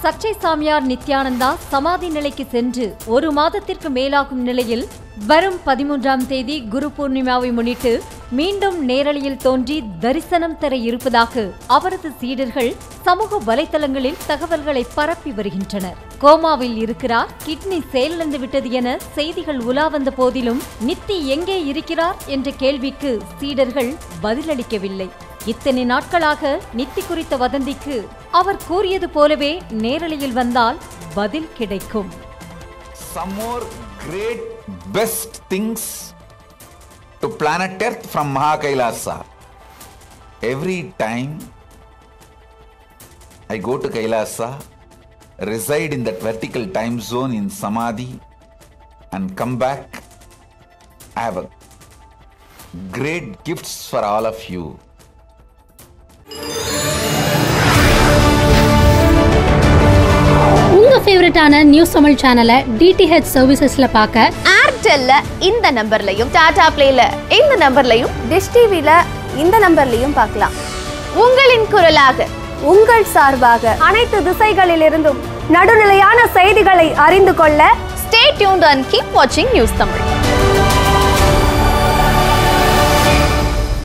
சர்ச்சை சாமியார் நித்யானந்தா சமாதி நிலைக்கு சென்று ஒரு மாதத்திற்கு மேலாகும் நிலையில் வரும் பதிமூன்றாம் தேதி குரு பூர்ணிமாவை முன்னிட்டு மீண்டும் நேரலையில் தோன்றி தரிசனம் தர இருப்பதாக அவரது சீடர்கள் சமூக வலைதளங்களில் தகவல்களை பரப்பி வருகின்றனர் கோமாவில் இருக்கிறார் கிட்னி செயலிழந்து விட்டது என செய்திகள் உலா வந்த போதிலும் நித்தி எங்கே இருக்கிறார் என்ற கேள்விக்கு சீடர்கள் பதிலளிக்கவில்லை இத்தனை நாட்களாக நித்தி குறித்த வதந்திக்கு அவர் கூறியது போலவே நேரலையில் வந்தால் பதில் கிடைக்கும் some more great best things to planet Earth from Mahakailasa. Every time I go to Kailasa, reside in that vertical time zone in Samadhi, and come back, I have a great gifts for all of you. உங்க ஃபேவரட்டான news Tamil சேனலை DTH சர்வீசஸ்ல பார்க்க ஏர்டெல்ல இந்த நம்பர்லையும் டாடா பிளேல இந்த நம்பர்லையும் dish டிவில இந்த நம்பர்லையும் பார்க்கலாம் உங்களின் குரலாக உங்கள் சார்பாக அனைத்து திசைகளிலிருந்தும் நடுநிலையான செய்திகளை அறிந்து கொள்ள ஸ்டே டியூன்ட் அண்ட் கீப் வாட்சிங் நியூஸ் தமிழ்